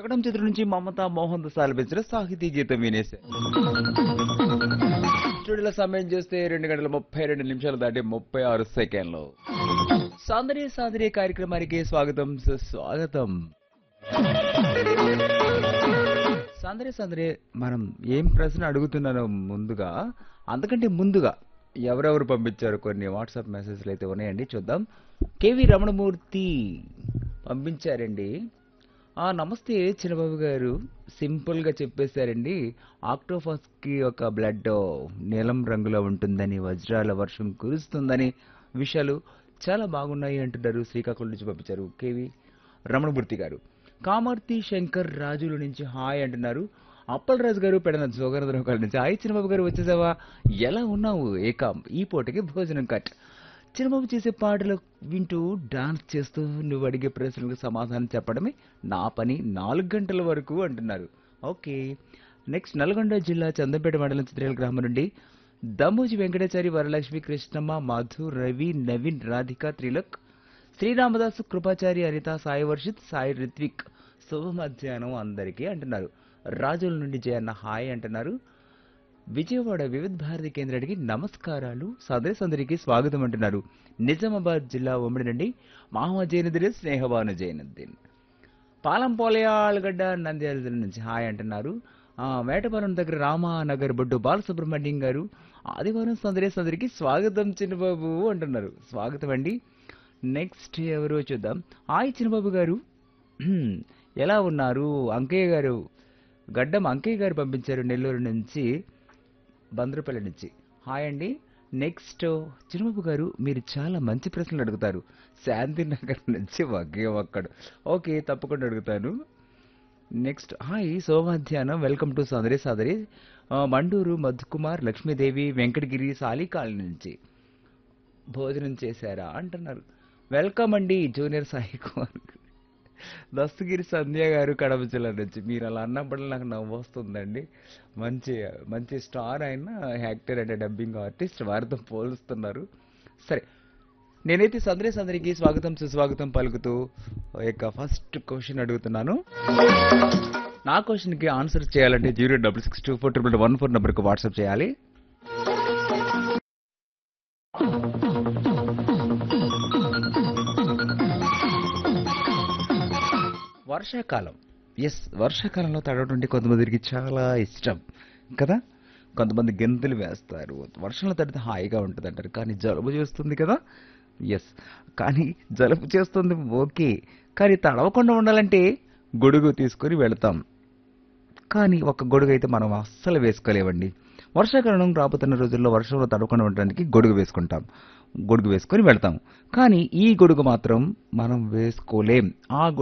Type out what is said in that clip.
శకటం చిత్రం నుంచి మమత మోహన్ దాస్ పెంచిన సాహితీ గీతం వినేశారు స్టూడియోలో సమయం చూస్తే రెండు గంటల ముప్పై రెండు నిమిషాలు దాటి ముప్పై ఆరు సెకండ్లు సాందర్య సాందర్య కార్యక్రమానికి స్వాగతం సుస్వాగతం సాందర్య సాందర్య మనం ఏం ప్రశ్న అడుగుతున్నానో ముందుగా అంతకంటే ముందుగా ఎవరెవరు పంపించారు కొన్ని వాట్సాప్ మెసేజ్లు అయితే ఉన్నాయండి చూద్దాం కేవి రమణమూర్తి పంపించారండి ఆ నమస్తే చిన్నబాబు గారు సింపుల్ గా చెప్పేశారండి ఆక్టోఫస్ కి ఒక బ్లడ్ నీలం రంగులో ఉంటుందని వజ్రాల వర్షం కురుస్తుందని విషయాలు చాలా బాగున్నాయి అంటున్నారు శ్రీకాకుళం నుంచి పంపించారు కేవి రమణమూర్తి గారు కామర్తి శంకర్ రాజుల నుంచి హాయ్ అంటున్నారు అప్పలరాజు గారు పెడన జోగనందరావు గారి నుంచి హాయ్ చిన్నబాబు గారు వచ్చేసావా ఎలా ఉన్నావు ఏకాం ఈ పూటకి భోజనం కట్ చిన్నబాబు చేసే పాటలు వింటూ డాన్స్ చేస్తూ నువ్వు అడిగే ప్రశ్నలకు సమాధానం చెప్పడమే నా పని నాలుగు గంటల వరకు అంటున్నారు ఓకే నెక్స్ట్ నల్గొండ జిల్లా చందంపేట మండలం చిత్రేల గ్రామం నుండి దమ్మూజి వెంకటాచారి వరలక్ష్మి కృష్ణమ్మ మధు రవి నవీన్ రాధిక త్రిలక్ శ్రీరామదాసు కృపాచారి అనిత సాయి వర్షిత్ సాయి రిత్విక్ శుభ మధ్యాహ్నం అందరికీ అంటున్నారు రాజుల నుండి జయన్న హాయ్ అంటున్నారు విజయవాడ వివిధ భారతి కేంద్రానికి నమస్కారాలు సదస్సందరికి స్వాగతం అంటున్నారు నిజామాబాద్ జిల్లా ఉమ్మడి నుండి మహమ్మద్ జైనుద్దీన్ స్నేహబాను జైనుద్దీన్ పాలం పోలయాలగడ్డ నంద్యాల జిల్లా నుంచి హాయ్ అంటున్నారు ఆ, మేటపురం దగ్గర రామానగర్ బొడ్డు బాలసుబ్రహ్మణ్యం గారు ఆదివారం సందరేసందరికి స్వాగతం చిన్నబాబు అంటున్నారు స్వాగతం అండి నెక్స్ట్ ఎవరు చూద్దాం హాయ్ చిన్నబాబు గారు హ్మ్, ఎలా ఉన్నారు అంకయ్య గారు గడ్డం అంకయ్య గారు పంపించారు నెల్లూరు నుంచి బంద్రపల్లి నుంచి హాయ్ అండి నెక్స్ట్ చిరుబాబు గారు మీరు చాలా మంచి ప్రశ్నలు అడుగుతారు శాంతినగర్ నుంచి ఒకే ఒక్కడు ఓకే తప్పకుండా అడుగుతాను నెక్స్ట్ హాయ్ సోమధ్యాహ్నం వెల్కమ్ టు సదరి సదరి ఆ, మండూరు మధుకుమార్ లక్ష్మీదేవి వెంకటగిరి సాలికాల నుంచి భోజనం చేశారా అంటున్నారు వెల్కమ్ అండి జూనియర్ సాయి కుమార్ దస్తగిరి సంధ్య గారు కడప జిల్లా నుంచి మీరు అలా అన్నప్పుడు నాకు నవ్వు వస్తుందండి మంచి మంచి స్టార్ అయిన యాక్టర్ అంటే డబ్బింగ్ ఆర్టిస్ట్ వారితో పోలుస్తున్నారు సరే నేనైతే సందరి సందరికి స్వాగతం సుస్వాగతం పలుకుతూ యొక్క ఫస్ట్ క్వశ్చన్ అడుగుతున్నాను నా క్వశ్చన్కి ఆన్సర్ చేయాలంటే zero double six two four triple one four నెంబర్కి వాట్సాప్ చేయాలి వర్షాకాలం ఎస్ వర్షాకాలంలో తడవడం అంటే కొంతమందికి చాలా ఇష్టం కదా కొంతమంది గెంతులు వేస్తారు వర్షంలో తడితే హాయిగా ఉంటుంది అంటారు కానీ జలుబు చేస్తుంది కదా ఎస్ కానీ జలుబు చేస్తుంది ఓకే కానీ తడవకుండా ఉండాలంటే గొడుగు తీసుకొని వెళతాం కానీ ఒక గొడుగు అయితే మనం అస్సలు వేసుకోలేవండి వర్షాకాలం రాబోతున్న రోజుల్లో వర్షంలో తడవకుండా ఉండడానికి గొడుగు వేసుకుంటాం గొడుగు వేసుకొని వెళ్తాం కానీ ఈ గొడుగు మాత్రం మనం వేసుకోలేం ఆ